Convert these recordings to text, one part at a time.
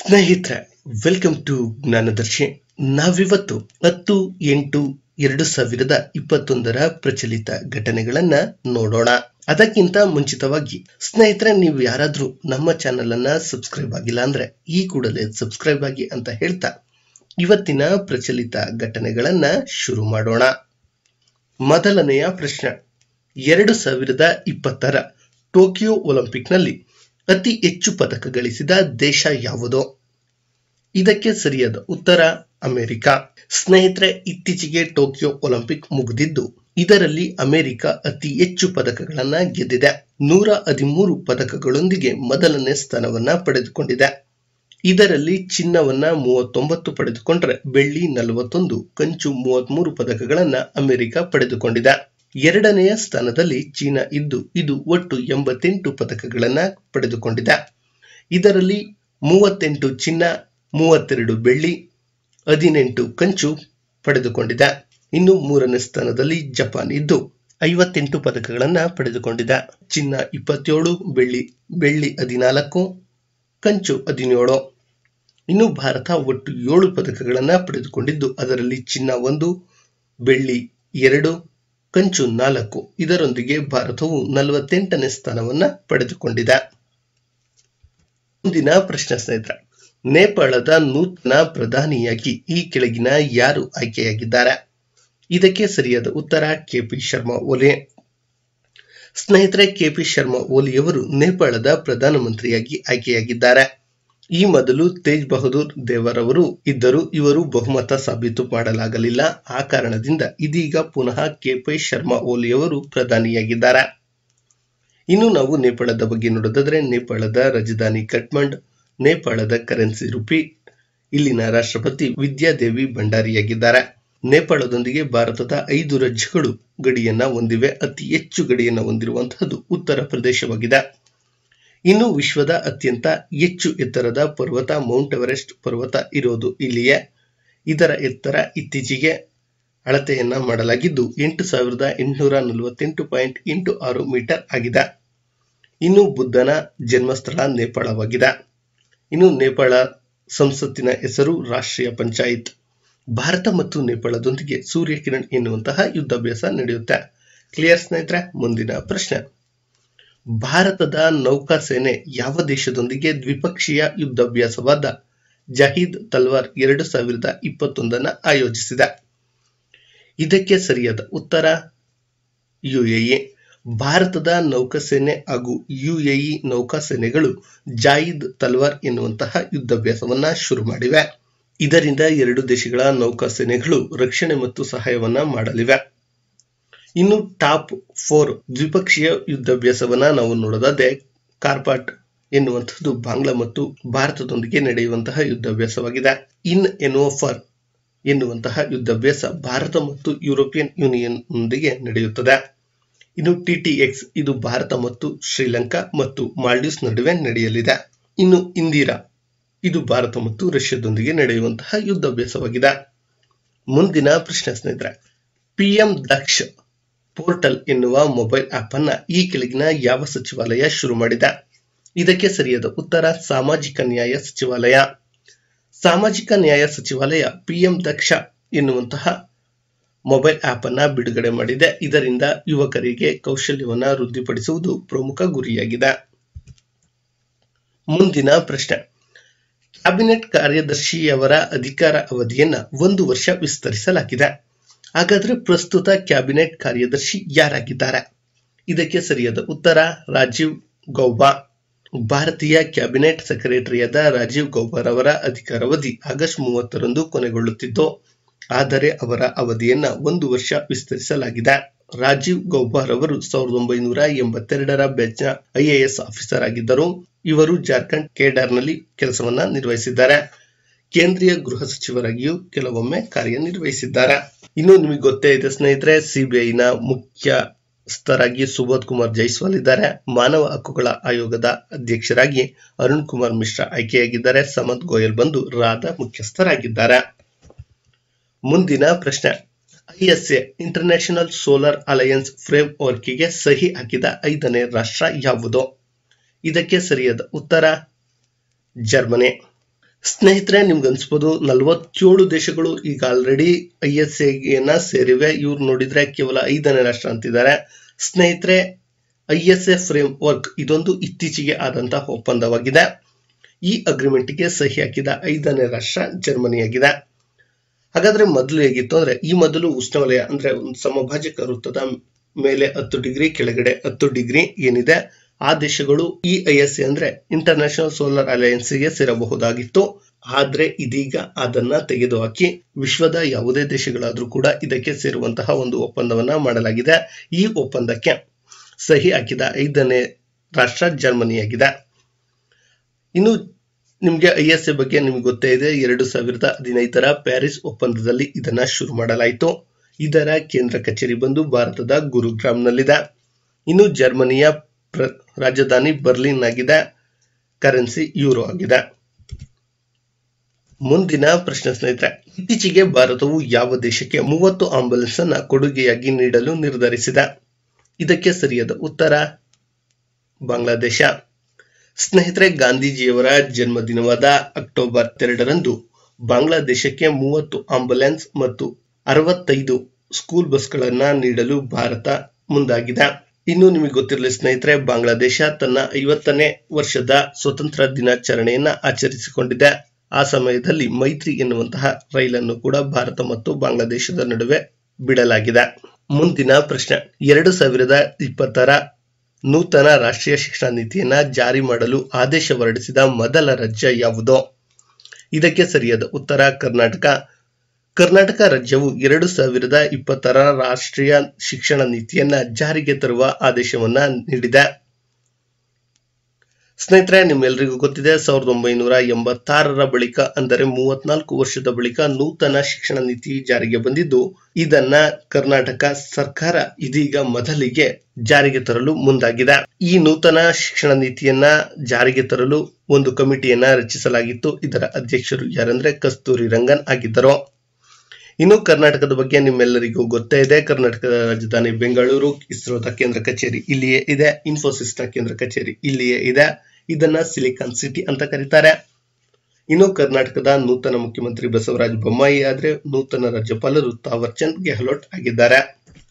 ಸ್ನೇಹಿತರೆ welcome to ಜ್ಞಾನದರ್ಶಿ ನಾವಿವತ್ತು ಹತ್ತು ಎಂಟು ಎರಡು ಸಾವಿರದ ಇಪ್ಪತ್ತೊಂದರ ಪ್ರಚಲಿತ ಘಟನೆಗಳನ್ನ ನೋಡೋಣ ಅದಕ್ಕಿಂತ ಮುಂಚಿತವಾಗಿ ಸ್ನೇಹಿತರೆ ನೀವು ಯಾರಾದ್ರೂ ನಮ್ಮ ಚಾನೆಲ್ ಅನ್ನ ಸಬ್ಸ್ಕ್ರೈಬ್ ಆಗಿಲ್ಲ ಅಂದ್ರೆ ಈ ಕೂಡಲೇ ಸಬ್ಸ್ಕ್ರೈಬ್ ಆಗಿ ಅಂತ ಹೇಳ್ತಾ ಇವತ್ತಿನ ಪ್ರಚಲಿತ ಘಟನೆಗಳನ್ನ ಶುರು ಮಾಡೋಣ ಮೊದಲನೆಯ ಪ್ರಶ್ನೆ ಎರಡು ಸಾವಿರದ ಇಪ್ಪತ್ತರ ಟೋಕಿಯೋ ಒಲಿಂಪಿಕ್ನಲ್ಲಿ ಅತಿ ಹೆಚ್ಚು ಪದಕ ಗಳಿಸಿದ ದೇಶ ಯಾವುದು ಇದಕ್ಕೆ ಸರಿಯಾದ ಉತ್ತರ ಅಮೆರಿಕ ಸ್ನೇಹಿತರೆ ಇತ್ತೀಚೆಗೆ ಟೋಕಿಯೋ ಒಲಿಂಪಿಕ್ ಮುಗಿದಿದ್ದು ಇದರಲ್ಲಿ ಅಮೆರಿಕ ಅತಿ ಹೆಚ್ಚು ಪದಕಗಳನ್ನ ಗೆದ್ದಿದೆ ನೂರ ಹದಿಮೂರು ಪದಕಗಳೊಂದಿಗೆ ಮೊದಲನೇ ಸ್ಥಾನವನ್ನ ಪಡೆದುಕೊಂಡಿದೆ ಇದರಲ್ಲಿ ಚಿನ್ನವನ್ನ ಮೂವತ್ತೊಂಬತ್ತು ಪಡೆದುಕೊಂಡ್ರೆ ಬೆಳ್ಳಿ ನಲವತ್ತೊಂದು ಕಂಚು ಮೂವತ್ಮೂರು ಪದಕಗಳನ್ನ ಅಮೆರಿಕ ಪಡೆದುಕೊಂಡಿದೆ ಎರಡನೆಯ ಸ್ಥಾನದಲ್ಲಿ ಚೀನಾ ಇದ್ದು ಇದು ಒಟ್ಟು ಎಂಬತ್ತೆಂಟು ಪದಕಗಳನ್ನ ಪಡೆದುಕೊಂಡಿದೆ ಇದರಲ್ಲಿ ಮೂವತ್ತೆಂಟು ಚಿನ್ನ ಮೂವತ್ತೆರಡು ಬೆಳ್ಳಿ ಹದಿನೆಂಟು ಕಂಚು ಪಡೆದುಕೊಂಡಿದೆ ಇನ್ನು ಮೂರನೇ ಸ್ಥಾನದಲ್ಲಿ ಜಪಾನ್ ಇದ್ದು ಐವತ್ತೆಂಟು ಪದಕಗಳನ್ನ ಪಡೆದುಕೊಂಡಿದೆ ಚಿನ್ನ ಇಪ್ಪತ್ತೇಳು ಬೆಳ್ಳಿ ಬೆಳ್ಳಿ ಹದಿನಾಲ್ಕು ಕಂಚು ಹದಿನೇಳು ಇನ್ನು ಭಾರತ ಒಟ್ಟು ಏಳು ಪದಕಗಳನ್ನ ಪಡೆದುಕೊಂಡಿದ್ದು ಅದರಲ್ಲಿ ಚಿನ್ನ ಒಂದು ಬೆಳ್ಳಿ ಎರಡು ಕಂಚು ನಾಲ್ಕು ಇದರೊಂದಿಗೆ ಭಾರತವು ನಲವತ್ತೆಂಟನೇ ಸ್ಥಾನವನ್ನ ಪಡೆದುಕೊಂಡಿದೆ ಮುಂದಿನ ಪ್ರಶ್ನೆ ಸ್ನೇಹಿತರೆ ನೇಪಾಳದ ನೂತನ ಪ್ರಧಾನಿಯಾಗಿ ಈ ಕೆಳಗಿನ ಯಾರು ಆಯ್ಕೆಯಾಗಿದ್ದಾರೆ ಇದಕ್ಕೆ ಸರಿಯಾದ ಉತ್ತರ ಕೆಪಿ ಶರ್ಮಾ ಓಲಿ ಸ್ನೇಹಿತರೆ ಕೆಪಿ ಶರ್ಮಾ ಓಲಿಯವರು ನೇಪಾಳದ ಪ್ರಧಾನಮಂತ್ರಿಯಾಗಿ ಆಯ್ಕೆಯಾಗಿದ್ದಾರೆ ಈ ಮೊದಲು ತೇಜ್ ಬಹದ್ದೂರ್ ದೇವರ್ ಅವರು ಇದ್ದರು ಇವರು ಬಹುಮತ ಸಾಬೀತು ಮಾಡಲಾಗಲಿಲ್ಲ ಆ ಕಾರಣದಿಂದ ಇದೀಗ ಪುನಃ ಕೆಪಿ ಶರ್ಮಾ ಓಲಿಯವರು ಪ್ರಧಾನಿಯಾಗಿದ್ದಾರೆ ಇನ್ನು ನಾವು ನೇಪಾಳದ ಬಗ್ಗೆ ನೋಡೋದಾದ್ರೆ ನೇಪಾಳದ ರಾಜಧಾನಿ ಕಟ್ಮಂಡ್ ನೇಪಾಳದ ಕರೆನ್ಸಿ ರುಪಿ ಇಲ್ಲಿನ ರಾಷ್ಟ್ರಪತಿ ವಿದ್ಯಾದೇವಿ ಭಂಡಾರಿಯಾಗಿದ್ದಾರೆ ನೇಪಾಳದೊಂದಿಗೆ ಭಾರತದ ಐದು ರಾಜ್ಯಗಳು ಗಡಿಯನ್ನ ಹೊಂದಿವೆ ಅತಿ ಹೆಚ್ಚು ಗಡಿಯನ್ನ ಹೊಂದಿರುವಂತಹದ್ದು ಉತ್ತರ ಪ್ರದೇಶವಾಗಿದೆ ಇನ್ನು ವಿಶ್ವದ ಅತ್ಯಂತ ಹೆಚ್ಚು ಎತ್ತರದ ಪರ್ವತ ಮೌಂಟ್ ಎವರೆಸ್ಟ್ ಪರ್ವತ ಇರೋದು ಇಲ್ಲಿಯೇ ಇದರ ಎತ್ತರ ಇತ್ತೀಚೆಗೆ ಅಳತೆಯನ್ನ ಮಾಡಲಾಗಿದ್ದು ಎಂಟು ಸಾವಿರದ ಎಂಟುನೂರ ನಲವತ್ತೆಂಟು ಪಾಯಿಂಟ್ ಎಂಟು ಆರು ಮೀಟರ್ ಆಗಿದೆ ಇನ್ನು ಬುದ್ಧನ ಜನ್ಮಸ್ಥಳ ನೇಪಾಳವಾಗಿದೆ ಇನ್ನು ನೇಪಾಳ ಸಂಸತ್ತಿನ ಹೆಸರು ರಾಷ್ಟ್ರೀಯ ಪಂಚಾಯತ್ ಭಾರತ ಮತ್ತು ನೇಪಾಳದೊಂದಿಗೆ ಸೂರ್ಯ ಕಿರಣ್ ಎನ್ನುವಂತಹ ಯುದ್ಧಾಭ್ಯಾಸ ನಡೆಯುತ್ತೆ ಕ್ಲಿಯರ್ ಸ್ನೇಹಿತರೆ ಮುಂದಿನ ಪ್ರಶ್ನೆ ಭಾರತದ ನೌಕಾಸೇನೆ ಯಾವ ದೇಶದೊಂದಿಗೆ ದ್ವಿಪಕ್ಷೀಯ ಯುದ್ಧಾಭ್ಯಾಸವಾದ ಜಹೀದ್ ತಲ್ವಾರ್ ಎರಡು ಸಾವಿರದ ಇಪ್ಪತ್ತೊಂದನ್ನ ಆಯೋಜಿಸಿದೆ ಇದಕ್ಕೆ ಸರಿಯಾದ ಉತ್ತರ ಯುಎಇ ಭಾರತದ ನೌಕಾಸೇನೆ ಹಾಗೂ ಯುಎಇ ನೌಕಾಸೇನೆಗಳು ಜಾಯಿದ್ ತಲ್ವಾರ್ ಎನ್ನುವಂತಹ ಯುದ್ಧಾಭ್ಯಾಸವನ್ನ ಶುರು ಮಾಡಿವೆ ಇದರಿಂದ ಎರಡು ದೇಶಗಳ ನೌಕಾಸೇನೆಗಳು ರಕ್ಷಣೆ ಮತ್ತು ಸಹಾಯವನ್ನ ಮಾಡಲಿವೆ ಇನ್ನು ಟಾಪ್ ಫೋರ್ ದ್ವಿಪಕ್ಷೀಯ ಯುದ್ಧಾಭ್ಯಾಸವನ್ನ ನಾವು ನೋಡೋದಾದ್ರೆ ಕಾರ್ಪಾಟ್ ಎನ್ನುವಂಥದ್ದು ಬಾಂಗ್ಲಾ ಮತ್ತು ಭಾರತದೊಂದಿಗೆ ನಡೆಯುವಂತಹ ಯುದ್ಧಾಭ್ಯಾಸವಾಗಿದೆ ಇನ್ ಎನ್ಒಫರ್ ಎನ್ನುವಂತಹ ಯುದ್ಧಾಭ್ಯಾಸ ಭಾರತ ಮತ್ತು ಯುರೋಪಿಯನ್ ಯೂನಿಯನ್ ನೊಂದಿಗೆ ನಡೆಯುತ್ತದೆ ಇನ್ನು ಟಿಟಿಎಕ್ಸ್ ಇದು ಭಾರತ ಮತ್ತು ಶ್ರೀಲಂಕಾ ಮತ್ತು ಮಾಲ್ಡೀವ್ಸ್ ನಡುವೆ ನಡೆಯಲಿದೆ ಇನ್ನು ಇಂದಿರಾ ಇದು ಭಾರತ ಮತ್ತು ರಷ್ಯಾದೊಂದಿಗೆ ನಡೆಯುವಂತಹ ಯುದ್ಧಾಭ್ಯಾಸವಾಗಿದೆ ಮುಂದಿನ ಪ್ರಶ್ನೆ ಸ್ನೇಹಿತರೆ ಪಿಎಂ ದಕ್ಷ ಪೋರ್ಟಲ್ ಎನ್ನುವ ಮೊಬೈಲ್ ಆಪ್ ಅನ್ನ ಈ ಕೆಳಗಿನ ಯಾವ ಸಚಿವಾಲಯ ಶುರು ಮಾಡಿದೆ ಇದಕ್ಕೆ ಸರಿಯಾದ ಉತ್ತರ ಸಾಮಾಜಿಕ ನ್ಯಾಯ ಸಚಿವಾಲಯ ಸಾಮಾಜಿಕ ನ್ಯಾಯ ಸಚಿವಾಲಯ ಪಿಎಂ ದಕ್ಷ ಎನ್ನುವಂತಹ ಮೊಬೈಲ್ ಆಪ್ ಅನ್ನ ಬಿಡುಗಡೆ ಮಾಡಿದೆ ಇದರಿಂದ ಯುವಕರಿಗೆ ಕೌಶಲ್ಯವನ್ನ ವೃದ್ಧಿಪಡಿಸುವುದು ಪ್ರಮುಖ ಗುರಿಯಾಗಿದೆ ಮುಂದಿನ ಪ್ರಶ್ನೆ ಕ್ಯಾಬಿನೆಟ್ ಕಾರ್ಯದರ್ಶಿಯವರ ಅಧಿಕಾರ ಅವಧಿಯನ್ನ ಒಂದು ವರ್ಷ ವಿಸ್ತರಿಸಲಾಗಿದೆ ಹಾಗಾದ್ರೆ ಪ್ರಸ್ತುತ ಕ್ಯಾಬಿನೆಟ್ ಕಾರ್ಯದರ್ಶಿ ಯಾರಾಗಿದ್ದಾರೆ ಇದಕ್ಕೆ ಸರಿಯಾದ ಉತ್ತರ ರಾಜೀವ್ ಗೌಬಾ ಭಾರತೀಯ ಕ್ಯಾಬಿನೆಟ್ ಸೆಕ್ರೆಟರಿಯಾದ ರಾಜೀವ್ ಗೌಬಾರವರ ಅಧಿಕಾರಾವಧಿ ಆಗಸ್ಟ್ ಮೂವತ್ತರಂದು ಕೊನೆಗೊಳ್ಳುತ್ತಿದ್ದು ಆದರೆ ಅವರ ಅವಧಿಯನ್ನ ಒಂದು ವರ್ಷ ವಿಸ್ತರಿಸಲಾಗಿದೆ ರಾಜೀವ್ ಗೌಬಾರ್ ಅವರು ಸಾವಿರದ ಒಂಬೈನೂರ ಎಂಬತ್ತೆರಡರ ಬ್ಯಾಚ್ನ ಐಎಎಸ್ ಆಫೀಸರ್ ಆಗಿದ್ದರು ಇವರು ಜಾರ್ಖಂಡ್ ಕೇಡರ್ನಲ್ಲಿ ಕೆಲಸವನ್ನ ನಿರ್ವಹಿಸಿದ್ದಾರೆ ಕೇಂದ್ರೀಯ ಗೃಹ ಸಚಿವರಾಗಿಯೂ ಕೆಲವೊಮ್ಮೆ ಕಾರ್ಯನಿರ್ವಹಿಸಿದ್ದಾರೆ ಇನ್ನು ನಿಮಗೆ ಗೊತ್ತೇ ಇದೆ ಸ್ನೇಹಿತರೆ ಸಿಬಿಐನ ಮುಖ್ಯಸ್ಥರಾಗಿ ಸುಬೋಧ್ ಕುಮಾರ್ ಜೈಸ್ವಾಲ್ ಇದ್ದಾರೆ ಮಾನವ ಹಕ್ಕುಗಳ ಆಯೋಗದ ಅಧ್ಯಕ್ಷರಾಗಿ ಅರುಣ್ ಕುಮಾರ್ ಮಿಶ್ರಾ ಆಯ್ಕೆಯಾಗಿದ್ದಾರೆ ಸಮಂತ್ ಗೋಯಲ್ ಬಂದು ರಾದ ಮುಖ್ಯಸ್ಥರಾಗಿದ್ದಾರೆ ಮುಂದಿನ ಪ್ರಶ್ನೆ ಐಎಸ್ಎ ಇಂಟರ್ನ್ಯಾಷನಲ್ ಸೋಲಾರ್ ಅಲಯನ್ಸ್ ಫ್ರೇಮ್ ವರ್ಕಿಗೆ ಸಹಿ ಹಾಕಿದ ಐದನೇ ರಾಷ್ಟ್ರ ಯಾವುದು ಇದಕ್ಕೆ ಸರಿಯಾದ ಉತ್ತರ ಜರ್ಮನಿ ಸ್ನೇಹಿತರೆ ನಿಮ್ಗೆ ಅನ್ಸ್ಬೋದು ನಲವತ್ತೇಳು ದೇಶಗಳು ಈಗ ಆಲ್ರೆಡಿ ಐ ಎಸ್ ಎನ ಸೇರಿವೆ ಇವ್ರು ನೋಡಿದ್ರೆ ಕೇವಲ ಐದನೇ ರಾಷ್ಟ್ರ ಅಂತಿದ್ದಾರೆ ಸ್ನೇಹಿತರೆ I S A framework ಇದೊಂದು ಇತ್ತೀಚೆಗೆ ಆದಂತಹ ಒಪ್ಪಂದವಾಗಿದೆ ಈ ಅಗ್ರಿಮೆಂಟ್ಗೆ ಸಹಿ ಹಾಕಿದ ಐದನೇ ರಾಷ್ಟ್ರ ಜರ್ಮನಿಯಾಗಿದೆ ಹಾಗಾದ್ರೆ ಮೊದಲು ಹೇಗಿತ್ತು ಅಂದ್ರೆ ಈ ಮೊದಲು ಉಷ್ಣವಲಯ ಅಂದ್ರೆ ಒಂದು ಸಮಭಾಜಕ ವೃತ್ತದ ಮೇಲೆ ಹತ್ತು ಡಿಗ್ರಿ ಕೆಳಗಡೆ ಹತ್ತು ಡಿಗ್ರಿ ಏನಿದೆ ಆ ದೇಶಗಳು ಈ ಐ ಎಸ್ ಎ ಅಂದ್ರೆ ಇಂಟರ್ನ್ಯಾಷನಲ್ ಸೋಲಾರ್ ಅಲಯನ್ಸ್ ಗೆ ಸೇರಬಹುದಾಗಿತ್ತು ಆದ್ರೆ ಇದೀಗ ಅದನ್ನ ತೆಗೆದುಹಾಕಿ ವಿಶ್ವದ ಯಾವುದೇ ದೇಶಗಳಾದ್ರೂ ಕೂಡ ಇದಕ್ಕೆ ಸೇರುವಂತಹ ಒಂದು ಒಪ್ಪಂದವನ್ನ ಮಾಡಲಾಗಿದೆ ಈ ಒಪ್ಪಂದಕ್ಕೆ ಸಹಿ ಹಾಕಿದ ಐದನೇ ರಾಷ್ಟ್ರ ಜರ್ಮನಿಯಾಗಿದೆ ಇನ್ನು ನಿಮ್ಗೆ ಐ ಎಸ್ ಎ ಬಗ್ಗೆ ನಿಮ್ಗೆ ಗೊತ್ತೇ ಇದೆ ಎರಡು ಸಾವಿರದ ಹದಿನೈದರ ಪ್ಯಾರಿಸ್ ಒಪ್ಪಂದದಲ್ಲಿ ಇದನ್ನ ಶುರು ಮಾಡಲಾಯಿತು ಇದರ ಕೇಂದ್ರ ಕಚೇರಿ ಬಂದು ಭಾರತದ ಗುರುಗ್ರಾಮ್ನಲ್ಲಿದೆ ಇನ್ನು ಜರ್ಮನಿಯ ಪ್ರ- ರಾಜಧಾನಿ ಬರ್ಲಿನ್ ಆಗಿದೆ ಕರೆನ್ಸಿ ಯೂರೋ ಆಗಿದೆ ಮುಂದಿನ ಪ್ರಶ್ನೆ ಸ್ನೇಹಿತರೆ ಇತ್ತೀಚೆಗೆ ಭಾರತವು ಯಾವ ದೇಶಕ್ಕೆ ಮೂವತ್ತು ಆಂಬುಲೆನ್ಸ್ ಅನ್ನ ಕೊಡುಗೆಯಾಗಿ ನೀಡಲು ನಿರ್ಧರಿಸಿದೆ ಇದಕ್ಕೆ ಸರಿಯಾದ ಉತ್ತರ ಬಾಂಗ್ಲಾದೇಶ ಸ್ನೇಹಿತರೆ ಗಾಂಧೀಜಿಯವರ ಜನ್ಮದಿನವಾದ ಅಕ್ಟೋಬರ್ ಎರಡರಂದು ಬಾಂಗ್ಲಾದೇಶಕ್ಕೆ ಮೂವತ್ತು ಆಂಬುಲೆನ್ಸ್ ಮತ್ತು ಅರವತ್ತೈದು ಸ್ಕೂಲ್ ಬಸ್ಗಳನ್ನ ನೀಡಲು ಭಾರತ ಮುಂದಾಗಿದೆ ಇನ್ನು ನಿಮಗೆ ಗೊತ್ತಿರಲಿ ಸ್ನೇಹಿತರೆ ಬಾಂಗ್ಲಾದೇಶ ತನ್ನ ಐವತ್ತನೇ ವರ್ಷದ ಸ್ವತಂತ್ರ ದಿನಾಚರಣೆಯನ್ನ ಆಚರಿಸಿಕೊಂಡಿದೆ ಆ ಸಮಯದಲ್ಲಿ ಮೈತ್ರಿ ಎನ್ನುವಂತಹ ರೈಲನ್ನು ಕೂಡ ಭಾರತ ಮತ್ತು ಬಾಂಗ್ಲಾದೇಶದ ನಡುವೆ ಬಿಡಲಾಗಿದೆ ಮುಂದಿನ ಪ್ರಶ್ನೆ ಎರಡು ಸಾವಿರದ ಇಪ್ಪತ್ತರ ನೂತನ ರಾಷ್ಟ್ರೀಯ ಶಿಕ್ಷಣ ನೀತಿಯನ್ನ ಜಾರಿ ಮಾಡಲು ಆದೇಶ ಹೊರಡಿಸಿದ ಮೊದಲ ರಾಜ್ಯ ಯಾವುದು ಇದಕ್ಕೆ ಸರಿಯಾದ ಉತ್ತರ ಕರ್ನಾಟಕ ಕರ್ನಾಟಕ ರಾಜ್ಯವು ಎರಡು ಸಾವಿರದ ಇಪ್ಪತ್ತರ ರಾಷ್ಟ್ರೀಯ ಶಿಕ್ಷಣ ನೀತಿಯನ್ನ ಜಾರಿಗೆ ತರುವ ಆದೇಶವನ್ನ ನೀಡಿದೆ ಸ್ನೇಹಿತರೆ ನಿಮ್ಮೆಲ್ಲರಿಗೂ ಗೊತ್ತಿದೆ ಸಾವಿರದ ಒಂಬೈನೂರ ಎಂಬತ್ತಾರರ ಬಳಿಕ ಅಂದರೆ ಮೂವತ್ನಾಲ್ಕು ವರ್ಷದ ಬಳಿಕ ನೂತನ ಶಿಕ್ಷಣ ನೀತಿ ಜಾರಿಗೆ ಬಂದಿದ್ದು ಇದನ್ನ ಕರ್ನಾಟಕ ಸರ್ಕಾರ ಇದೀಗ ಮೊದಲಿಗೆ ಜಾರಿಗೆ ತರಲು ಮುಂದಾಗಿದೆ ಈ ನೂತನ ಶಿಕ್ಷಣ ನೀತಿಯನ್ನ ಜಾರಿಗೆ ತರಲು ಒಂದು ಕಮಿಟಿಯನ್ನ ರಚಿಸಲಾಗಿತ್ತು ಇದರ ಅಧ್ಯಕ್ಷರು ಯಾರಂದ್ರೆ ಕಸ್ತೂರಿ ರಂಗನ್ ಆಗಿದ್ದರು ಇನ್ನು ಕರ್ನಾಟಕದ ಬಗ್ಗೆ ನಿಮ್ಮೆಲ್ಲರಿಗೂ ಗೊತ್ತೇ ಇದೆ ಕರ್ನಾಟಕದ ರಾಜಧಾನಿ ಬೆಂಗಳೂರು ಇಸ್ರೋದ ಕೇಂದ್ರ ಕಚೇರಿ ಇಲ್ಲಿಯೇ ಇದೆ ಇನ್ಫೋಸಿಸ್ನ ಕೇಂದ್ರ ಕಚೇರಿ ಇಲ್ಲಿಯೇ ಇದೆ ಇದನ್ನ ಸಿಲಿಕಾನ್ ಸಿಟಿ ಅಂತ ಕರೀತಾರೆ ಇನ್ನು ಕರ್ನಾಟಕದ ನೂತನ ಮುಖ್ಯಮಂತ್ರಿ ಬಸವರಾಜ ಬೊಮ್ಮಾಯಿ ಆದ್ರೆ ನೂತನ ರಾಜ್ಯಪಾಲರು ತಾವರ್ ಚಂದ್ ಗೆಹ್ಲೋಟ್ ಆಗಿದ್ದಾರೆ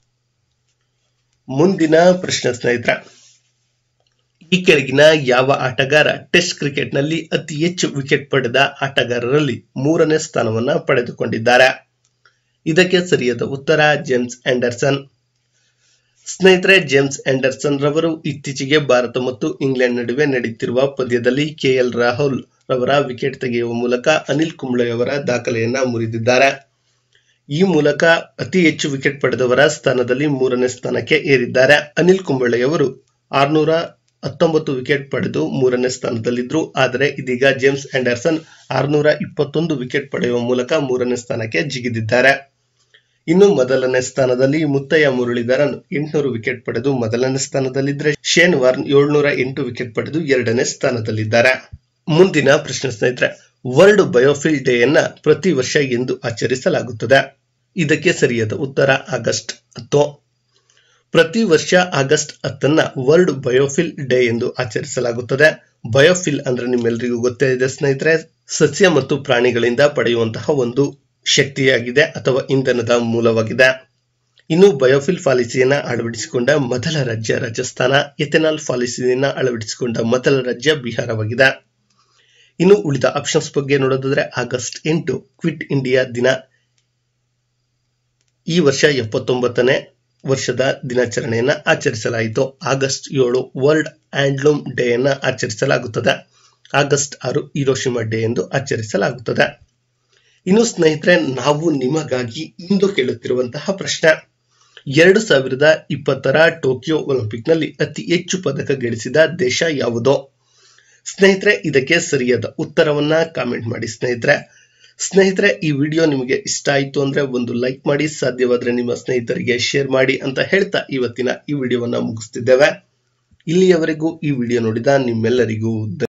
ಮುಂದಿನ ಪ್ರಶ್ನೆ ಸ್ನೇಹಿತರೆ ಈ ಕೆಳಗಿನ ಯಾವ ಆಟಗಾರ ಟೆಸ್ಟ್ ಕ್ರಿಕೆಟ್ನಲ್ಲಿ ಅತಿ ಹೆಚ್ಚು ವಿಕೆಟ್ ಪಡೆದ ಆಟಗಾರರಲ್ಲಿ ಮೂರನೇ ಸ್ಥಾನವನ್ನ ಪಡೆದುಕೊಂಡಿದ್ದಾರೆ ಇದಕ್ಕೆ ಸರಿಯಾದ ಉತ್ತರ ಜೇಮ್ಸ್ ಆಂಡರ್ಸನ್ ಸ್ನೇಹಿತರೆ ಜೇಮ್ಸ್ ಆಂಡರ್ಸನ್ ರವರು ಇತ್ತೀಚೆಗೆ ಭಾರತ ಮತ್ತು ಇಂಗ್ಲೆಂಡ್ ನಡುವೆ ನಡೆಯುತ್ತಿರುವ ಪಂದ್ಯದಲ್ಲಿ ಕೆಎಲ್ ರಾಹುಲ್ ರವರ ವಿಕೆಟ್ ತೆಗೆಯುವ ಮೂಲಕ ಅನಿಲ್ ಕುಂಬ್ಳೆ ಅವರ ದಾಖಲೆಯನ್ನ ಮುರಿದಿದ್ದಾರೆ ಈ ಮೂಲಕ ಅತಿ ಹೆಚ್ಚು ವಿಕೆಟ್ ಪಡೆದವರ ಸ್ಥಾನದಲ್ಲಿ ಮೂರನೇ ಸ್ಥಾನಕ್ಕೆ ಏರಿದ್ದಾರೆ ಅನಿಲ್ ಕುಂಬಳೆಯವರು ಆರ್ನೂರ ಹತ್ತೊಂಬತ್ತು ವಿಕೆಟ್ ಪಡೆದು ಮೂರನೇ ಸ್ಥಾನದಲ್ಲಿದ್ರು ಆದರೆ ಇದೀಗ ಜೇಮ್ಸ್ ಆಂಡರ್ಸನ್ ಆರ್ನೂರ ಇಪ್ಪತ್ತೊಂದು ವಿಕೆಟ್ ಪಡೆಯುವ ಮೂಲಕ ಮೂರನೇ ಸ್ಥಾನಕ್ಕೆ ಜಿಗಿದಿದ್ದಾರೆ ಇನ್ನು ಮೊದಲನೇ ಸ್ಥಾನದಲ್ಲಿ ಮುತ್ತಯ್ಯ ಮುರಳೀಧರನ್ ಎಂಟುನೂರು ವಿಕೆಟ್ ಪಡೆದು ಮೊದಲನೇ ಸ್ಥಾನದಲ್ಲಿದ್ದರೆ ಶೇನ್ ವಾರ್ನ್ ಏಳ್ನೂರ ಎಂಟು ವಿಕೆಟ್ ಪಡೆದು ಎರಡನೇ ಸ್ಥಾನದಲ್ಲಿದ್ದಾರೆ ಮುಂದಿನ ಪ್ರಶ್ನೆ ಸ್ನೇಹಿತರೆ ವರ್ಲ್ಡ್ ಬಯೋಫಿಲ್ ಡೇ ಯನ್ನ ಪ್ರತಿ ವರ್ಷ ಎಂದು ಆಚರಿಸಲಾಗುತ್ತದೆ ಇದಕ್ಕೆ ಸರಿಯಾದ ಉತ್ತರ ಆಗಸ್ಟ್ ಹತ್ತು ಪ್ರತಿ ವರ್ಷ ಆಗಸ್ಟ್ ಹತ್ತನ್ನ ವರ್ಲ್ಡ್ ಬಯೋಫಿಲ್ ಡೇ ಎಂದು ಆಚರಿಸಲಾಗುತ್ತದೆ ಬಯೋಫಿಲ್ ಅಂದ್ರೆ ನಿಮ್ಮೆಲ್ಲರಿಗೂ ಗೊತ್ತೇ ಇದೆ ಸ್ನೇಹಿತರೆ ಸಸ್ಯ ಮತ್ತು ಪ್ರಾಣಿಗಳಿಂದ ಪಡೆಯುವಂತಹ ಒಂದು ಶಕ್ತಿಯಾಗಿದೆ ಅಥವಾ ಇಂಧನದ ಮೂಲವಾಗಿದೆ ಇನ್ನು ಬಯೋಫಿಲ್ ಪಾಲಿಸಿಯನ್ನ ಅಳವಡಿಸಿಕೊಂಡ ಮೊದಲ ರಾಜ್ಯ ರಾಜಸ್ಥಾನ ಎಥೆನಾಲ್ ಪಾಲಿಸಿಯನ್ನ ಅಳವಡಿಸಿಕೊಂಡ ಮೊದಲ ರಾಜ್ಯ ಬಿಹಾರವಾಗಿದೆ ಇನ್ನು ಉಳಿದ ಆಪ್ಷನ್ಸ್ ಬಗ್ಗೆ ನೋಡೋದಾದ್ರೆ ಆಗಸ್ಟ್ ಎಂಟು ಕ್ವಿಟ್ ಇಂಡಿಯಾ ದಿನ ಈ ವರ್ಷ ಎಪ್ಪತ್ತೊಂಬತ್ತನೇ ವರ್ಷದ ದಿನಾಚರಣೆಯನ್ನ ಆಚರಿಸಲಾಯಿತು ಆಗಸ್ಟ್ ಏಳು ವರ್ಲ್ಡ್ ಹ್ಯಾಂಡ್ಲೂಮ್ ಡೇ ಅನ್ನ ಆಚರಿಸಲಾಗುತ್ತದೆ ಆಗಸ್ಟ್ ಆರು ಹಿರೋಶಿಮಾ ಡೇ ಎಂದು ಆಚರಿಸಲಾಗುತ್ತದೆ ಇನ್ನು ಸ್ನೇಹಿತರೆ ನಾವು ನಿಮಗಾಗಿ ಇಂದು ಕೇಳುತ್ತಿರುವಂತಹ ಪ್ರಶ್ನೆ ಎರಡು ಸಾವಿರದ ಇಪ್ಪತ್ತರ ಟೋಕಿಯೋ ಒಲಿಂಪಿಕ್ನಲ್ಲಿ ಅತಿ ಹೆಚ್ಚು ಪದಕ ಗಳಿಸಿದ ದೇಶ ಯಾವುದು ಸ್ನೇಹಿತರೆ ಇದಕ್ಕೆ ಸರಿಯಾದ ಉತ್ತರವನ್ನ ಕಾಮೆಂಟ್ ಮಾಡಿ ಸ್ನೇಹಿತರೆ ಸ್ನೇಹಿತರೆ ಈ ವಿಡಿಯೋ ನಿಮಗೆ ಇಷ್ಟ ಆಯಿತು ಅಂದ್ರೆ ಒಂದು ಲೈಕ್ ಮಾಡಿ ಸಾಧ್ಯವಾದ್ರೆ ನಿಮ್ಮ ಸ್ನೇಹಿತರಿಗೆ ಶೇರ್ ಮಾಡಿ ಅಂತ ಹೇಳ್ತಾ ಇವತ್ತಿನ ಈ ವಿಡಿಯೋವನ್ನ ಮುಗಿಸ್ತಿದ್ದೇವೆ ಇಲ್ಲಿಯವರೆಗೂ ಈ ವಿಡಿಯೋ ನೋಡಿದ ನಿಮ್ಮೆಲ್ಲರಿಗೂ